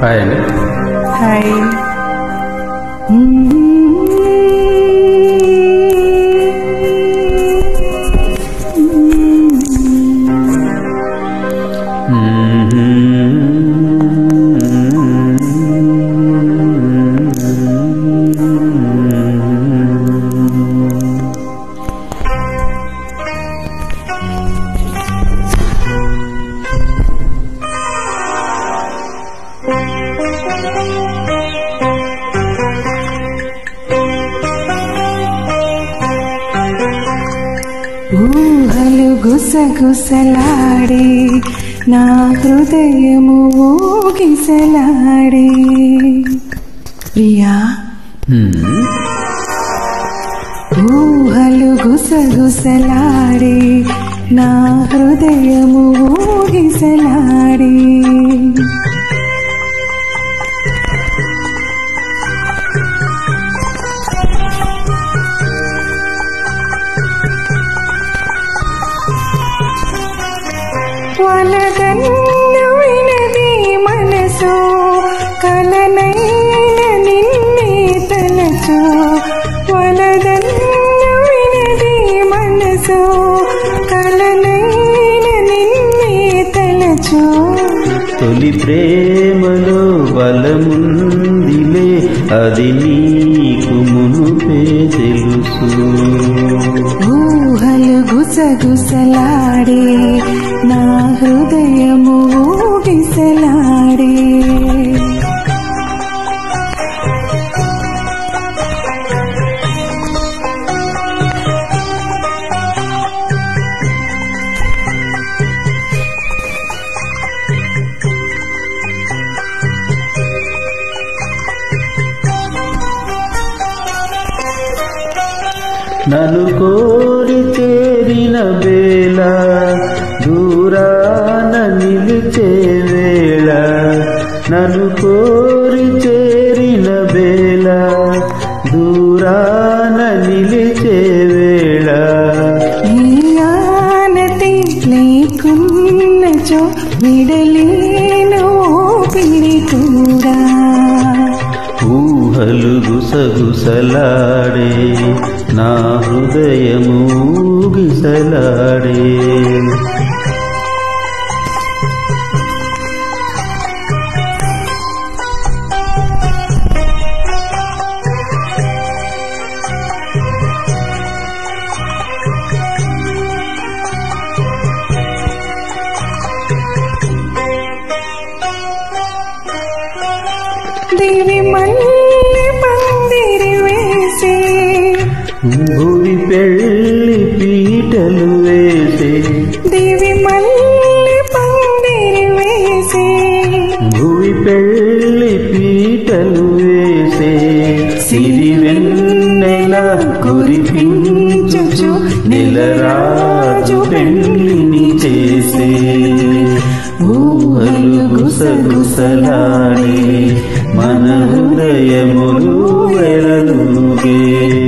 hi అండి hi ఊహలు గుసగుసలాడే నా హృదయము ఊగిసలాడే ప్రియా ఊహలు గుసగుసలాడే నా హృదయము ఊగిసలాడే వలదన్ను వినది మనసు కలనైన నిన్నే తలచు వలదన్ను వినది మనసు కలనైన నిన్నే తలచు తొలి ప్రేమలో బలముందిలే అది నీకు మునుపే తెలుసు ఊహలు గుసగుసలాడే నా హృదయము ఊగిసలాడే నన్ను కోరి చేరిన వేళ దూరాన నిలిచే వేళ నన్ను కోరి చేరిన వేళ దూరాన నిలిచే వేళ నీ ఆనతి లేకున్నచో విడలేను పిడి కూడా ఊహలు గుసగుసలాడే నా హృదయము గిసలాడే దేవి మళ్ళీ పందిరి వేసి భూమి పెళ్ళి పీటలు వేసే దేవి మళ్ళీ పందిరి వేసి భూమి పెళ్ళి పీటలు వేసే సిరి వెన్నెల కురిపించుచు నెలరాజు పెళ్ళిని చేసే ఊహలు గుసగుసలాడే మన హృదయములు వెలలుగే